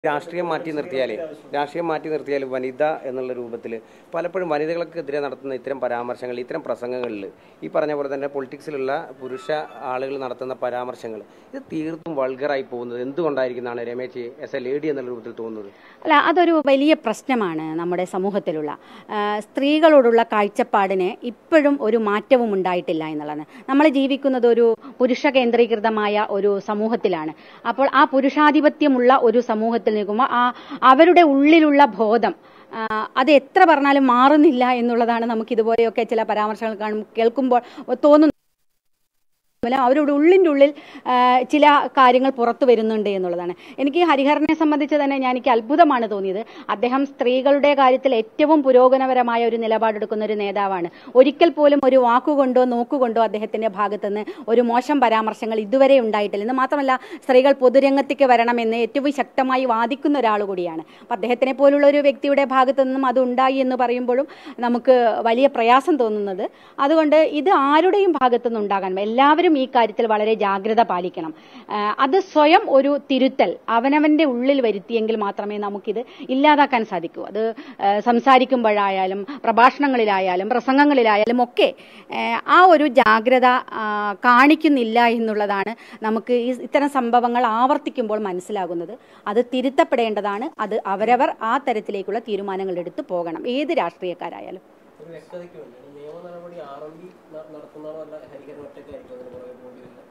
രാഷ്ട്രീയം മാറ്റി നിർത്തിയാൽ രാഷ്ട്രീയം മാറ്റി നിർത്തിയാൽ വനിത എന്നുള്ള രൂപത്തിൽ പലപ്പോഴും വനിതകൾക്കെതിരെ നടത്തുന്ന ഇത്തരം പരാമർശങ്ങൾ ഇത്തരം പ്രസംഗങ്ങളിൽ ഈ പറഞ്ഞ പോലെ തന്നെ പൊളിറ്റിക്സിലുള്ള പുരുഷ ആളുകൾ നടത്തുന്ന പരാമർശങ്ങൾ ഇത് തീർത്തും വൾഗറായി പോകുന്നത് എന്തുകൊണ്ടായിരിക്കുന്നതാണ് രമേശ് എസ് എ ലേഡി എന്നുള്ള രൂപത്തിൽ തോന്നുന്നത് അല്ല അതൊരു വലിയ പ്രശ്നമാണ് നമ്മുടെ സമൂഹത്തിലുള്ള ആ, സ്ത്രീകളോടുള്ള കാഴ്ചപ്പാടിന് ഇപ്പോഴും ഒരു മാറ്റവും ഉണ്ടായിട്ടില്ല എന്നുള്ളതാണ് നമ്മൾ ജീവിക്കുന്നത് ഒരു പുരുഷ കേന്ദ്രീകൃതമായ ഒരു സമൂഹത്തിലാണ് അപ്പോൾ ആ പുരുഷാധിപത്യമുള്ള ഒരു സമൂഹത്തിൽ നിൽക്കുമ്പോൾ ആ അവരുടെ ഉള്ളിലുള്ള ബോധം ആ, അത് എത്ര പറഞ്ഞാലും മാറുന്നില്ല എന്നുള്ളതാണ് നമുക്ക് ഇതുപോലെയൊക്കെ ചില പരാമർശങ്ങൾ കാണും കേൾക്കുമ്പോൾ തോന്നുന്നു അതുപോലെ അവരുടെ ഉള്ളിൻ്റെ ഉള്ളിൽ ആ, ചില കാര്യങ്ങൾ പുറത്തു വരുന്നുണ്ട് എന്നുള്ളതാണ് എനിക്ക് ഹരിഹരനെ സംബന്ധിച്ച് തന്നെ ഞാൻ എനിക്ക് അത്ഭുതമാണ് തോന്നിയത് അദ്ദേഹം സ്ത്രീകളുടെ കാര്യത്തിൽ ഏറ്റവും പുരോഗമനപരമായ ഒരു നിലപാടെടുക്കുന്ന ഒരു നേതാവാണ് ഒരിക്കൽ പോലും ഒരു വാക്കുകൊണ്ടോ നോക്കുകൊണ്ടോ അദ്ദേഹത്തിന്റെ ഭാഗത്തുനിന്ന് ഒരു മോശം പരാമർശങ്ങൾ ഇതുവരെ ഉണ്ടായിട്ടില്ല എന്ന് മാത്രമല്ല സ്ത്രീകൾ പൊതുരംഗത്തേക്ക് വരണമെന്ന് ഏറ്റവും ശക്തമായി വാദിക്കുന്ന ഒരാൾ കൂടിയാണ് അപ്പം അദ്ദേഹത്തിനെ പോലുള്ള ഒരു വ്യക്തിയുടെ ഭാഗത്തു നിന്നും അത് ഉണ്ടായി എന്ന് പറയുമ്പോഴും നമുക്ക് വലിയ പ്രയാസം തോന്നുന്നത് അതുകൊണ്ട് ഇത് ആരുടെയും ഭാഗത്തുനിന്ന് ഉണ്ടാകാൻ എല്ലാവരും ഈ കാര്യത്തിൽ വളരെ ജാഗ്രത പാലിക്കണം ആ, അത് സ്വയം ഒരു തിരുത്തൽ അവനവന്റെ ഉള്ളിൽ വരുത്തിയെങ്കിൽ മാത്രമേ നമുക്കിത് ഇല്ലാതാക്കാൻ സാധിക്കൂ അത് ആ, സംസാരിക്കുമ്പോഴായാലും പ്രഭാഷണങ്ങളിലായാലും പ്രസംഗങ്ങളിലായാലും ഒക്കെ ആ, ആ ഒരു ജാഗ്രത ആ, കാണിക്കുന്നില്ല എന്നുള്ളതാണ് നമുക്ക് ഈ ഇത്തരം സംഭവങ്ങൾ ആവർത്തിക്കുമ്പോൾ മനസ്സിലാകുന്നത് അത് തിരുത്തപ്പെടേണ്ടതാണ് അത് അവരവർ ആ തരത്തിലേക്കുള്ള തീരുമാനങ്ങൾ എടുത്ത് പോകണം ഏത് രാഷ്ട്രീയക്കാരായാലും ഒരു വ്യക്തതയ്ക്ക് വേണ്ടിയാണ് നിയമ നടപടി ആർ എം പി നടത്തുന്നതാണോ അല്ല ഹരിഹരൻ ഒറ്റയ്ക്കായിരിക്കും അതിന് പുറകെ പോകേണ്ടി വരില്ല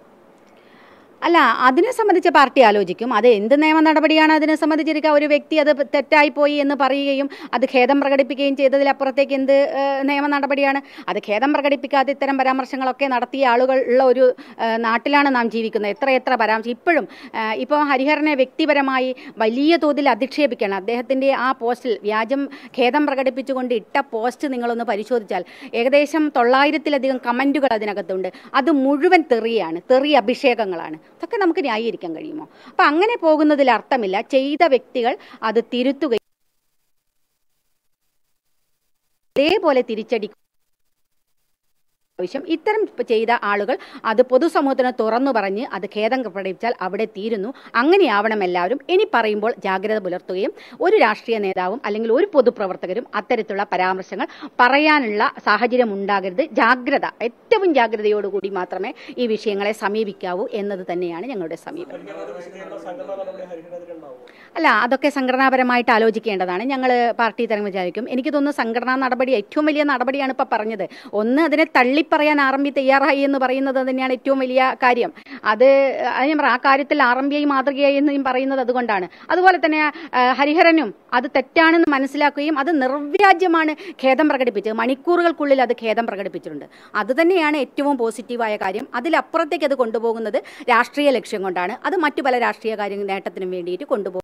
അല്ല അതിനെ സംബന്ധിച്ച് പാർട്ടി ആലോചിക്കും അത് എന്ത് നിയമ നടപടിയാണ് അതിനെ സംബന്ധിച്ചിരിക്കുക ഒരു വ്യക്തി അത് തെറ്റായി പോയി എന്ന് പറയുകയും അത് ഖേദം പ്രകടിപ്പിക്കുകയും ചെയ്തതിലപ്പുറത്തേക്ക് എന്ത് ഏഹ്, നിയമ നടപടിയാണ് അത് ഖേദം പ്രകടിപ്പിക്കാതെ ഇത്തരം പരാമർശങ്ങളൊക്കെ നടത്തിയ ആളുകൾ ഉള്ള ഒരു ഏഹ്, നാട്ടിലാണ് നാം ജീവിക്കുന്നത് എത്ര എത്ര പരാമർശം ഇപ്പോഴും ഏഹ്, ഇപ്പോൾ ഹരിഹരനെ വ്യക്തിപരമായി വലിയ തോതിൽ അധിക്ഷേപിക്കണം അദ്ദേഹത്തിൻ്റെ ആ പോസ്റ്റിൽ വ്യാജം ഖേദം പ്രകടിപ്പിച്ചുകൊണ്ട് ഇട്ട പോസ്റ്റ് നിങ്ങളൊന്ന് പരിശോധിച്ചാൽ ഏകദേശം തൊള്ളായിരത്തിലധികം കമൻറ്റുകൾ അതിനകത്തുണ്ട് അത് മുഴുവൻ തെറിയാണ് തെറി അഭിഷേകങ്ങളാണ് അതൊക്കെ നമുക്ക് ന്യായീകരിക്കാൻ കഴിയുമോ അപ്പൊ അങ്ങനെ പോകുന്നതിൽ അർത്ഥമില്ല ചെയ്ത വ്യക്തികൾ അത് തിരുത്തുകയും അതേപോലെ തിരിച്ചടിക്കും ആവശ്യം ഇത്തരം ചെയ്ത ആളുകൾ അത് പൊതുസമൂഹത്തിന് തുറന്നു പറഞ്ഞ് അത് ഖേദം പ്രകടിപ്പിച്ചാൽ അവിടെ തീരുന്നു അങ്ങനെയാവണം എല്ലാവരും ഇനി പറയുമ്പോൾ ജാഗ്രത പുലർത്തുകയും ഒരു രാഷ്ട്രീയ നേതാവും അല്ലെങ്കിൽ ഒരു പൊതുപ്രവർത്തകരും അത്തരത്തിലുള്ള പരാമർശങ്ങൾ പറയാനുള്ള സാഹചര്യം ഉണ്ടാകരുത് ജാഗ്രത ഏറ്റവും ജാഗ്രതയോടുകൂടി മാത്രമേ ഈ വിഷയങ്ങളെ സമീപിക്കാവൂ എന്നത് തന്നെയാണ് ഞങ്ങളുടെ സമീപനം സംഘടനാ നടപടി ഹരിഹരനെതിരെ ഉണ്ടാവും അല്ല അതൊക്കെ സംഘടനാപരമായിട്ട് ആലോചിക്കേണ്ടതാണ് ഞങ്ങൾ പാർട്ടി തരം വിചാരിക്കും എനിക്ക് തോന്നുന്നു സംഘടനാ നടപടി ഏറ്റവും വലിയ നടപടിയാണ് ഇപ്പോൾ പറഞ്ഞത് ഒന്ന് അതിനെ തള്ളിപ്പറയാൻ ആർ എം പി തയ്യാറായി എന്ന് പറയുന്നത് തന്നെയാണ് ഏറ്റവും വലിയ കാര്യം അത് അത് ഞാൻ പറയാം ആ കാര്യത്തിൽ ആർ എം പി ഐ മാതൃകയായി എന്ന് ഞാൻ പറയുന്നത് അതുകൊണ്ടാണ് അതുപോലെ തന്നെ ആ, ഹരിഹരനും അത് തെറ്റാണെന്ന് മനസ്സിലാക്കുകയും അത് നിർവ്യാജ്യമാണ് ഖേദം പ്രകടിപ്പിച്ചത് മണിക്കൂറുകൾക്കുള്ളിൽ അത് ഖേദം പ്രകടിപ്പിച്ചിട്ടുണ്ട് അത് തന്നെയാണ് ഏറ്റവും പോസിറ്റീവായ കാര്യം അതിലപ്പുറത്തേക്ക് അത് കൊണ്ടുപോകുന്നത് രാഷ്ട്രീയ ലക്ഷ്യം കൊണ്ടാണ് അത് മറ്റു പല രാഷ്ട്രീയ കാര്യ നേട്ടത്തിനും വേണ്ടിയിട്ട് കൊണ്ടുപോകും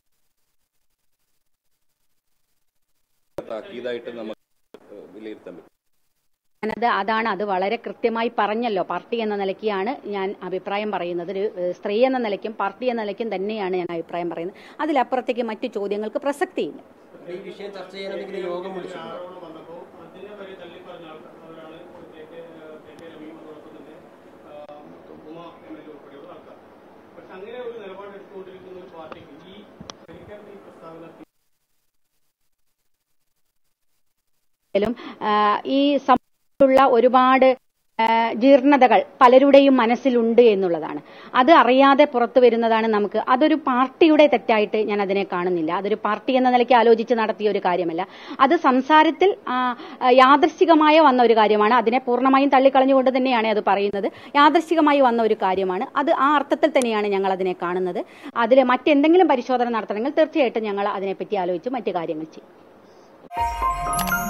താക്കീതായിട്ട് നമുക്ക് ഏഹ് വിലയിരുത്താൻ പറ്റും ഞാനത് അതാണ് അത് വളരെ കൃത്യമായി പറഞ്ഞല്ലോ പാർട്ടി എന്ന നിലയ്ക്കാണ് ഞാൻ അഭിപ്രായം പറയുന്നത് ഒരു ഏഹ്, സ്ത്രീ എന്ന നിലയ്ക്കും പാർട്ടി എന്ന നിലയ്ക്കും തന്നെയാണ് ഞാൻ അഭിപ്രായം പറയുന്നത് അതിലപ്പുറത്തേക്ക് മറ്റു ചോദ്യങ്ങൾക്ക് പ്രസക്തിയില്ല ഈ വിഷയം ചർച്ച ചെയ്യാൻ എന്തെങ്കിലും യോഗം വിളിച്ചിട്ടുണ്ടോ വന്നപ്പോൾ അതിനെ വരെ തള്ളിപ്പറഞ്ഞ ആൾക്കാരാണ് കെ കെ കെ കെ രവിയും അതോടൊപ്പം തന്നെ ആ, ഉമ എം എൽ എ ഉൾപ്പെടെയുള്ള ആൾക്കാർ പക്ഷെ അങ്ങനെ ഒരു നിലപാട് എടുത്തുകൊണ്ടിരിക്കുന്ന ഒരു പാർട്ടിക്ക് ഈ ഹരിഹരൻ ഈ പ്രസ്താവന ും ഈ സമൂഹത്തിലുള്ള ഒരുപാട് ആ, ജീർണതകൾ പലരുടെയും മനസ്സിലുണ്ട് എന്നുള്ളതാണ് അത് അറിയാതെ പുറത്തു വരുന്നതാണ് നമുക്ക് അതൊരു പാർട്ടിയുടെ തെറ്റായിട്ട് ഞാൻ അതിനെ കാണുന്നില്ല അതൊരു പാർട്ടി എന്ന നിലയ്ക്ക് ആലോചിച്ച് നടത്തിയ ഒരു കാര്യമല്ല അത് സംസാരത്തിൽ ആ, ആ, യാദൃശ്ചികമായ വന്ന ഒരു കാര്യമാണ് അതിനെ പൂർണ്ണമായും തള്ളിക്കളഞ്ഞുകൊണ്ട് തന്നെയാണ് അത് പറയുന്നത് യാദൃശ്ചികമായി വന്ന ഒരു കാര്യമാണ് അത് ആ അർത്ഥത്തിൽ തന്നെയാണ് ഞങ്ങൾ അതിനെ കാണുന്നത് അതിൽ മറ്റെന്തെങ്കിലും പരിശോധന നടത്തണമെങ്കിൽ തീർച്ചയായിട്ടും ഞങ്ങൾ അതിനെപ്പറ്റി ആലോചിച്ച് മറ്റു കാര്യങ്ങൾ ചെയ്യും